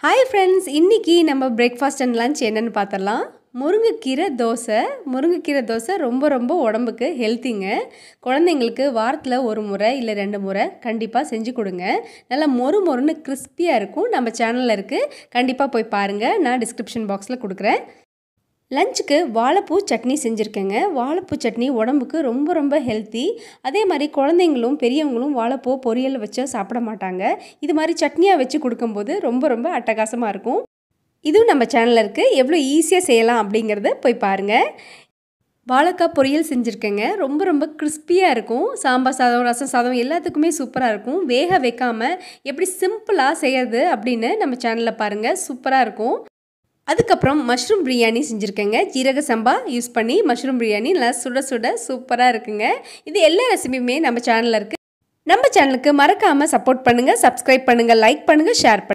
hi friends இன்றைக்கி நம்ம breakfast and lunch என்னென்னு பார்த்துடலாம் முருங்கைக்கீரை தோசை முருங்கைக்கீரை தோசை ரொம்ப ரொம்ப உடம்புக்கு ஹெல்த்திங்க குழந்தைங்களுக்கு வாரத்தில் ஒரு முறை இல்லை ரெண்டு முறை கண்டிப்பாக செஞ்சு கொடுங்க நல்லா மொறு மொறுன்னு கிறிஸ்பியாக இருக்கும் நம்ம சேனலில் இருக்குது கண்டிப்பாக போய் பாருங்கள் நான் டிஸ்கிரிப்ஷன் பாக்ஸில் கொடுக்குறேன் லஞ்சுக்கு வாழைப்பூ சட்னி செஞ்சுருக்கேங்க வாழைப்பூ சட்னி உடம்புக்கு ரொம்ப ரொம்ப ஹெல்த்தி அதே மாதிரி குழந்தைங்களும் பெரியவங்களும் வாழைப்பூ பொரியல் வச்சா சாப்பிட மாட்டாங்க இது மாதிரி சட்னியாக வச்சு கொடுக்கும்போது ரொம்ப ரொம்ப அட்டகாசமாக இருக்கும் இதுவும் நம்ம சேனலில் இருக்குது எவ்வளோ ஈஸியாக செய்யலாம் அப்படிங்கிறத போய் பாருங்கள் வாழைக்காய் பொரியல் செஞ்சுருக்கேங்க ரொம்ப ரொம்ப கிறிஸ்பியாக இருக்கும் சாம்பார் சாதம் ரசம் சாதம் எல்லாத்துக்குமே சூப்பராக இருக்கும் வேக வைக்காமல் எப்படி சிம்பிளாக செய்யறது அப்படின்னு நம்ம சேனலில் பாருங்கள் சூப்பராக இருக்கும் அதுக்கப்புறம் மஷ்ரூம் பிரியாணி செஞ்சுருக்கேங்க ஜீரக சம்பா யூஸ் பண்ணி மஷ்ரூம் பிரியாணி நல்லா சுட சுட சூப்பராக இருக்குங்க இது எல்லா ரெசிபியுமே நம்ம சேனலில் இருக்குது நம்ம சேனலுக்கு மறக்காமல் சப்போர்ட் பண்ணுங்கள் சப்ஸ்கிரைப் பண்ணுங்கள் லைக் பண்ணுங்கள் ஷேர் பண்ணுங்கள்